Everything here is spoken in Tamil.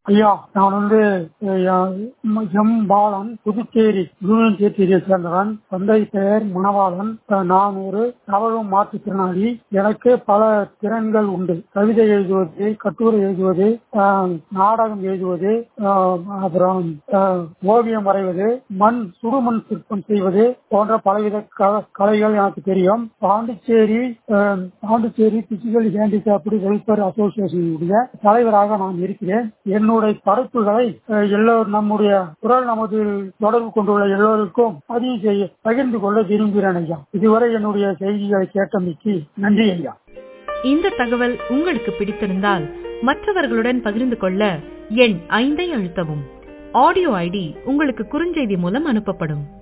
ஐயா நான் வந்து அஹ், எம் பாலன் புதுச்சேரி யூனியன் டெரிட்டரியை சேர்ந்தவன் தந்தை பெயர் மணவாளன் அஹ், நான் ஒரு தவழும் மாற்றுத்திறனாளி எனக்கு பல திறன்கள் உண்டு கவிதை எழுதுவது கட்டுரை எழுதுவது அஹ், நாடகம் எழுதுவது அஹ், அப்புறம் அஹ், ஓவியம் வரைவது மண் சுடுமண் சிற்பம் செய்வது போன்ற பலவித க- கலைகள் எனக்கு தெரியும் Pondicherry ah, Pondicherry physical handicapped welfare அசோசியேஷனுடைய தலைவராக நான் இருக்கிறேன் என்னுடைய படைப்புகளை அஹ், எல்லோரும் நம்முடைய குரல் நமது தொடர்பு கொண்டுள்ள எல்லோருக்கும் பதிவு செய்ய பகிர்ந்து கொள்ள விரும்புகிறேன் ஐயா இதுவரை என்னுடைய செய்திகளை கேட்டமைக்கு நன்றி ஐயா இந்த தகவல் உங்களுக்கு பிடித்திருந்தால் மற்றவர்களுடன் பகிர்ந்து கொள்ள எண் ஐந்தை அழுத்தவும் ஆடியோ ஐடி உங்களுக்கு குறுஞ்செய்தி மூலம் அனுப்பப்படும்